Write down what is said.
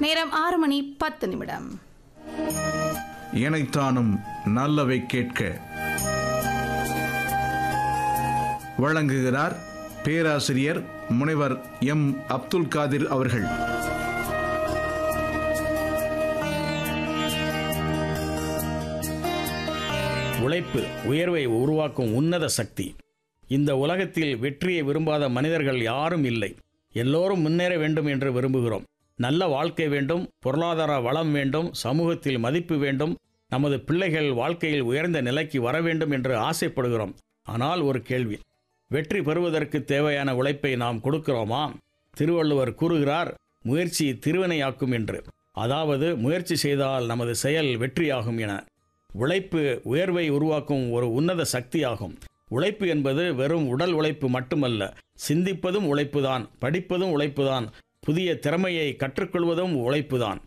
நேரம் ஆறு மணி பத்து நிமிடம் இணைத்தானும் நல்லவை கேட்க வழங்குகிறார் பேராசிரியர் முனைவர் எம் அப்துல் காதிர் அவர்கள் உழைப்பு உயர்வை உருவாக்கும் உன்னத சக்தி இந்த உலகத்தில் வெற்றியை விரும்பாத மனிதர்கள் யாரும் இல்லை எல்லோரும் முன்னேற வேண்டும் என்று விரும்புகிறோம் நல்ல வாழ்க்கை வேண்டும் பொருளாதார வளம் வேண்டும் சமூகத்தில் மதிப்பு வேண்டும் நமது பிள்ளைகள் வாழ்க்கையில் உயர்ந்த நிலைக்கு வர வேண்டும் என்று ஆசைப்படுகிறோம் ஆனால் ஒரு கேள்வி வெற்றி பெறுவதற்கு தேவையான உழைப்பை நாம் கொடுக்கிறோமா திருவள்ளுவர் கூறுகிறார் முயற்சி திருவினையாக்கும் என்று அதாவது முயற்சி செய்தால் நமது செயல் வெற்றியாகும் என உழைப்பு உயர்வை உருவாக்கும் ஒரு உன்னத சக்தியாகும் உழைப்பு என்பது வெறும் உடல் உழைப்பு மட்டுமல்ல சிந்திப்பதும் உழைப்புதான் படிப்பதும் உழைப்புதான் புதிய திறமையை கற்றுக்கொள்வதும் உழைப்புதான்